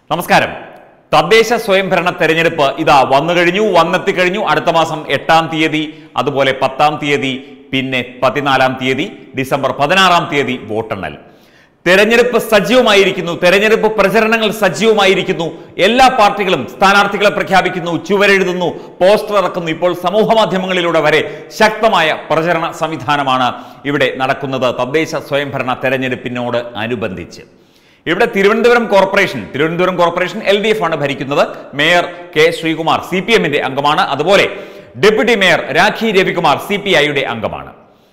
നമസ്കാരം തദ്ദേശ സ്വയംഭരണ തെരഞ്ഞെടുപ്പ് ഇതാ വന്നു കഴിഞ്ഞു വന്നെത്തി കഴിഞ്ഞു അടുത്ത മാസം എട്ടാം തീയതി അതുപോലെ പത്താം തീയതി പിന്നെ പതിനാലാം തീയതി ഡിസംബർ പതിനാറാം തീയതി വോട്ടെണ്ണൽ തെരഞ്ഞെടുപ്പ് സജീവമായിരിക്കുന്നു തെരഞ്ഞെടുപ്പ് പ്രചരണങ്ങൾ സജീവമായിരിക്കുന്നു എല്ലാ പാർട്ടികളും സ്ഥാനാർത്ഥികളെ പ്രഖ്യാപിക്കുന്നു ചുവരെഴുതുന്നു പോസ്റ്റർ ഇറക്കുന്നു ഇപ്പോൾ സമൂഹ മാധ്യമങ്ങളിലൂടെ വരെ ശക്തമായ പ്രചരണ സംവിധാനമാണ് ഇവിടെ നടക്കുന്നത് തദ്ദേശ സ്വയംഭരണ തെരഞ്ഞെടുപ്പിനോട് അനുബന്ധിച്ച് ഇവിടെ Thiruvananthapuram corporation Thiruvananthapuram corporation L D F ആണ് ഭരിക്കുന്നത് mayor K Sreekumar C P എമ്മിന്റെ അംഗമാണ് അതുപോലെ deputy mayor Rakhi Ravikumar C P ഐയുടെ അംഗമാണ്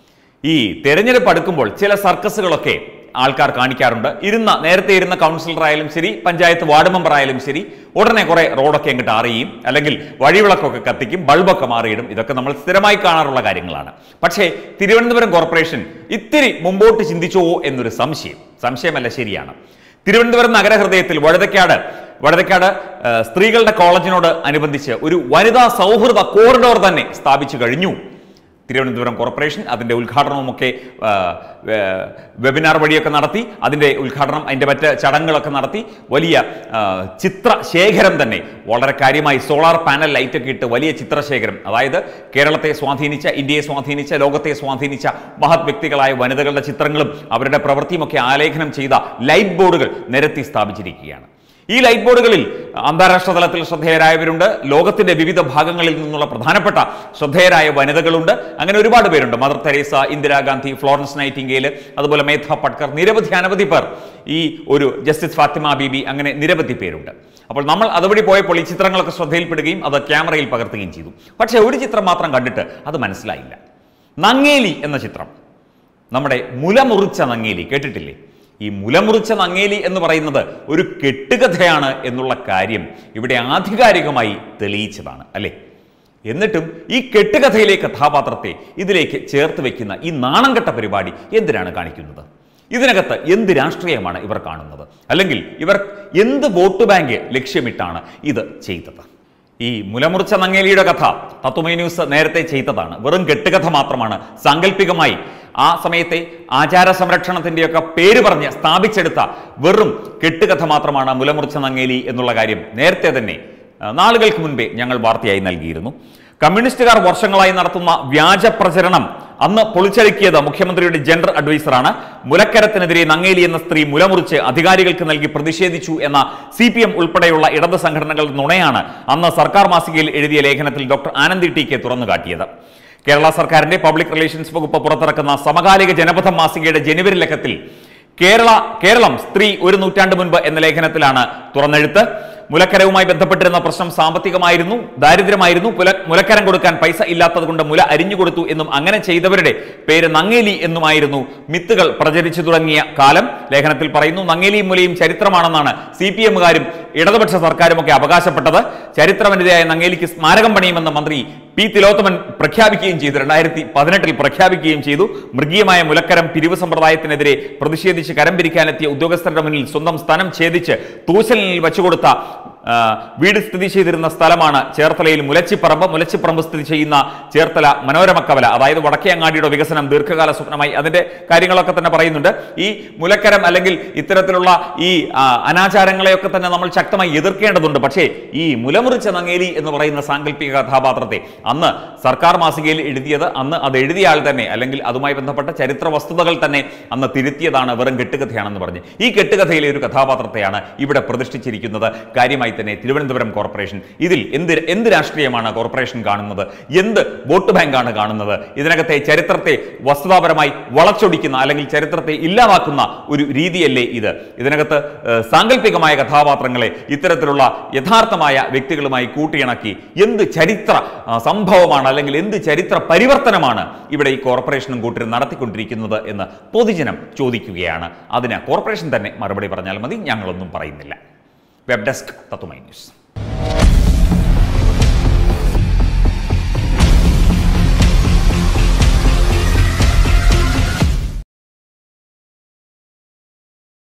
ഈ തെരഞ്ഞെടുപ്പ് അടുക്കുമ്പോൾ ചില സർക്കസുകളൊക്കെ ആൾക്കാർ കാണിക്കാറുണ്ട് ഇരുന്ന നേരത്തെ ഇരുന്ന കൗൺസിലർ ആയാലും ശരി പഞ്ചായത്ത് വാർഡ് മെമ്പർ ആയാലും ശരി ഉടനെ കുറെ റോഡൊക്കെ അങ്ങോട്ട് അറിയും അല്ലെങ്കിൽ വഴിവിളക്കൊക്കെ കത്തിക്കും ബൾബൊക്കെ മാറിയിടും ഇതൊക്കെ നമ്മൾ സ്ഥിരമായി കാണാറുള്ള കാര്യങ്ങളാണ് പക്ഷേ തിരുവനന്തപുരം കോർപ്പറേഷൻ ഇത്തിരി മുമ്പോട്ട് ചിന്തിച്ചോ എന്നൊരു സംശയം സംശയമല്ല ശരിയാണ് തിരുവനന്തപുരം നഗരഹൃദയത്തിൽ വഴുതക്കാട് വഴുതക്കാട് ആ, സ്ത്രീകളുടെ കോളേജിനോട് അനുബന്ധിച്ച് ഒരു വനിതാ സൗഹൃദ കോറിഡോർ തന്നെ സ്ഥാപിച്ചു കഴിഞ്ഞു തിരുവനന്തപുരം കോർപ്പറേഷൻ അതിൻ്റെ ഉദ്ഘാടനവുമൊക്കെ ആ, വേ- വെബിനാർ വഴിയൊക്കെ നടത്തി അതിൻ്റെ ഉദ്ഘാടനം അതിൻ്റെ മറ്റ് ചടങ്ങുകളൊക്കെ നടത്തി വലിയ ആ, ചിത്രശേഖരം തന്നെ വളരെ കാര്യമായി സോളാർ പാനൽ ലൈറ്റൊക്കെ ഇട്ട് വലിയ ചിത്രശേഖരം അതായത് കേരളത്തെ സ്വാധീനിച്ച ഇന്ത്യയെ സ്വാധീനിച്ച ലോകത്തെ സ്വാധീനിച്ച മഹത് വ്യക്തികളായ വനിതകളുടെ ചിത്രങ്ങളും അവരുടെ പ്രവൃത്തിയുമൊക്കെ ആലേഖനം ചെയ്ത ലൈറ്റ് ബോർഡുകൾ നിരത്തി സ്ഥാപിച്ചിരിക്കുകയാണ് ഈ ലൈറ്റ് ബോർഡുകളിൽ അന്താരാഷ്ട്ര തലത്തിൽ ശ്രദ്ധേയരായവരുണ്ട് ലോകത്തിന്റെ വിവിധ ഭാഗങ്ങളിൽ നിന്നുള്ള പ്രധാനപ്പെട്ട ശ്രദ്ധേയരായ വനിതകളുണ്ട് അങ്ങനെ ഒരുപാട് പേരുണ്ട് Mother Teresa Indira Gandhi Florence Nightingale അതുപോലെ മേധ പട്കർ നിരവധി അനവധി പേർ ഈ ഒരു ജസ്റ്റിസ് ഫാത്തിമ ബീബി അങ്ങനെ നിരവധി പേരുണ്ട് അപ്പോൾ നമ്മൾ അതുവഴി പോയപ്പോൾ ഈ ചിത്രങ്ങളൊക്കെ ശ്രദ്ധയിൽപ്പെടുകയും അത് ക്യാമറയിൽ പകർത്തുകയും ചെയ്തു പക്ഷേ ഒരു ചിത്രം മാത്രം കണ്ടിട്ട് അത് മനസ്സിലായില്ല നങ്ങേലി എന്ന ചിത്രം നമ്മുടെ മുലമുറിച്ച നങ്ങേലി കേട്ടിട്ടില്ലേ ഈ മുലമുറിച്ച നങ്ങേലി എന്ന് പറയുന്നത് ഒരു കെട്ടുകഥയാണ് എന്നുള്ള കാര്യം ഇവിടെ ആധികാരികമായി തെളിയിച്ചതാണ് അല്ലേ എന്നിട്ടും ഈ കെട്ടുകഥയിലെ കഥാപാത്രത്തെ ഇതിലേക്ക് ചേർത്ത് വെക്കുന്ന ഈ നാണംകെട്ട പരിപാടി എന്തിനാണ് കാണിക്കുന്നത് ഇതിനകത്ത് എന്ത് രാഷ്ട്രീയമാണ് ഇവർ കാണുന്നത് അല്ലെങ്കിൽ ഇവർ എന്ത് വോട്ട് ബാങ്ക് ലക്ഷ്യമിട്ടാണ് ഇത് ചെയ്തത് ഈ മുലമുറിച്ച നങ്ങേലിയുടെ കഥ തത്വമൈ ന്യൂസ് നേരത്തെ ചെയ്തതാണ് വെറും കെട്ടുകഥ മാത്രമാണ് സാങ്കല്പികമായി ആ സമയത്തെ ആചാര സംരക്ഷണത്തിന്റെയൊക്കെ പേര് പറഞ്ഞ് സ്ഥാപിച്ചെടുത്ത വെറും കെട്ടുകഥ മാത്രമാണ് മുലമുറിച്ച നങ്ങേലി എന്നുള്ള കാര്യം നേരത്തെ തന്നെ ആ, നാളുകൾക്ക് മുൻപേ ഞങ്ങൾ വാർത്തയായി നൽകിയിരുന്നു കമ്മ്യൂണിസ്റ്റുകാർ വർഷങ്ങളായി നടത്തുന്ന വ്യാജ പ്രചരണം അന്ന് പൊളിച്ചടുക്കിയത് മുഖ്യമന്ത്രിയുടെ ജനറൽ അഡ്വൈസറാണ് മുലക്കരത്തിനെതിരെ നങ്ങേലി എന്ന സ്ത്രീ മുലമുറിച്ച് അധികാരികൾക്ക് നൽകി പ്രതിഷേധിച്ചു എന്ന സി പി എം ഉൾപ്പെടെയുള്ള ഇടത് സംഘടനകളുടെ നുണയാണ് അന്ന് സർക്കാർ മാസികയിൽ എഴുതിയ ലേഖനത്തിൽ ഡോക്ടർ ആനന്ദി ടി കെ തുറന്നു കാട്ടിയത് കേരള സർക്കാരിന്റെ പബ്ലിക് റിലേഷൻസ് വകുപ്പ് പുറത്തിറക്കുന്ന സമകാലിക ജനപഥം മാസികയുടെ ജനുവരി ലക്കത്തിൽ കേരള കേരളം സ്ത്രീ ഒരു നൂറ്റാണ്ട് മുൻപ് എന്ന ലേഖനത്തിലാണ് തുറന്നെഴുത്ത് മുലക്കരവുമായി ബന്ധപ്പെട്ടിരുന്ന പ്രശ്നം സാമ്പത്തികമായിരുന്നു ദാരിദ്ര്യമായിരുന്നു പുല മുലക്കരം കൊടുക്കാൻ പൈസ ഇല്ലാത്തത് കൊണ്ട് മുല അരിഞ്ഞു കൊടുത്തു എന്നും അങ്ങനെ ചെയ്തവരുടെ പേര് നങ്ങേലി എന്നുമായിരുന്നു മിത്തുകൾ പ്രചരിച്ചു തുടങ്ങിയ കാലം ലേഖനത്തിൽ പറയുന്നു നങ്ങേലിയും മുലയും ചരിത്രമാണെന്നാണ് സി പി എമ്മുകാരും ഇടതുപക്ഷ സർക്കാരുമൊക്കെ അവകാശപ്പെട്ടത് ചരിത്രവനിതയായ നങ്ങേലിക്ക് സ്മാരകം പണിയുമെന്ന് മന്ത്രി പി തിലോത്തമൻ പ്രഖ്യാപിക്കുകയും ചെയ്തു രണ്ടായിരത്തി പതിനെട്ടിൽ പ്രഖ്യാപിക്കുകയും ചെയ്തു മൃഗീയമായ മുലക്കരം പിരിവ് സമ്പ്രദായത്തിനെതിരെ പ്രതിഷേധിച്ച് കരം പിരിക്കാനെത്തിയ ഉദ്യോഗസ്ഥരുടെ മുന്നിൽ സ്വന്തം സ്ഥലം ഛേദിച്ച് തൂശലിൽ വെച്ചുകൊടുത്ത ആ, വീട് സ്ഥിതി ചെയ്തിരുന്ന സ്ഥലമാണ് ചേർത്തലയിൽ മുലച്ചിപ്പറമ്പ് മുലച്ചിപ്പറമ്പ് സ്ഥിതി ചെയ്യുന്ന ചേർത്തല മനോരമ കവല അതായത് വടക്കേ അങ്ങാടിയുടെ വികസനം ദീർഘകാല സ്വപ്നമായി അതിന്റെ കാര്യങ്ങളൊക്കെ തന്നെ പറയുന്നുണ്ട് ഈ മുലക്കരം അല്ലെങ്കിൽ ഇത്തരത്തിലുള്ള ഈ ആ, അനാചാരങ്ങളെയൊക്കെ തന്നെ നമ്മൾ ശക്തമായി എതിർക്കേണ്ടതുണ്ട് പക്ഷേ ഈ മുലമുറിച്ച നങ്ങേലി എന്ന് പറയുന്ന സാങ്കല്പിക കഥാപാത്രത്തെ അന്ന് സർക്കാർ മാസികയിൽ എഴുതിയത് അന്ന് അത് എഴുതിയ ആൾ തന്നെ അല്ലെങ്കിൽ അതുമായി ബന്ധപ്പെട്ട ചരിത്ര വസ്തുതകൾ തന്നെ അന്ന് തിരുത്തിയതാണ് വെറും കെട്ടുകഥയാണെന്ന് പറഞ്ഞ് ഈ കെട്ടുകഥയിലെ ഒരു കഥാപാത്രത്തെയാണ് ഇവിടെ പ്രതിഷ്ഠിച്ചിരിക്കുന്നത് കാര്യമായി തന്നെ തിരുവനന്തപുരം കോർപ്പറേഷൻ ഇതിൽ എന്ത് എന്ത് രാഷ്ട്രീയമാണ് കോർപ്പറേഷൻ കാണുന്നത് എന്ത് വോട്ട് ബാങ്കാണ് കാണുന്നത് ഇതിനകത്തെ ചരിത്രത്തെ വസ്തുതാപരമായി വളച്ചൊടിക്കുന്ന അല്ലെങ്കിൽ ചരിത്രത്തെ ഇല്ലാതാക്കുന്ന ഒരു രീതിയല്ലേ ഇത് ഇതിനകത്ത് ഏഹ്, സാങ്കല്പികമായ കഥാപാത്രങ്ങളെ ഇത്തരത്തിലുള്ള യഥാർത്ഥമായ വ്യക്തികളുമായി കൂട്ടിയിണക്കി എന്ത് ചരിത്ര ആ, സംഭവമാണ് അല്ലെങ്കിൽ എന്ത് ചരിത്ര പരിവർത്തനമാണ് ഇവിടെ ഈ കോർപ്പറേഷനും കൂട്ടരും നടത്തിക്കൊണ്ടിരിക്കുന്നത് എന്ന് പൊതുജനം ചോദിക്കുകയാണ് അതിന് കോർപ്പറേഷൻ തന്നെ മറുപടി പറഞ്ഞാൽ മതി ഞങ്ങളൊന്നും പറയുന്നില്ല വെബ് ഡെസ്ക് തത്തുമൈ ന്യൂസ്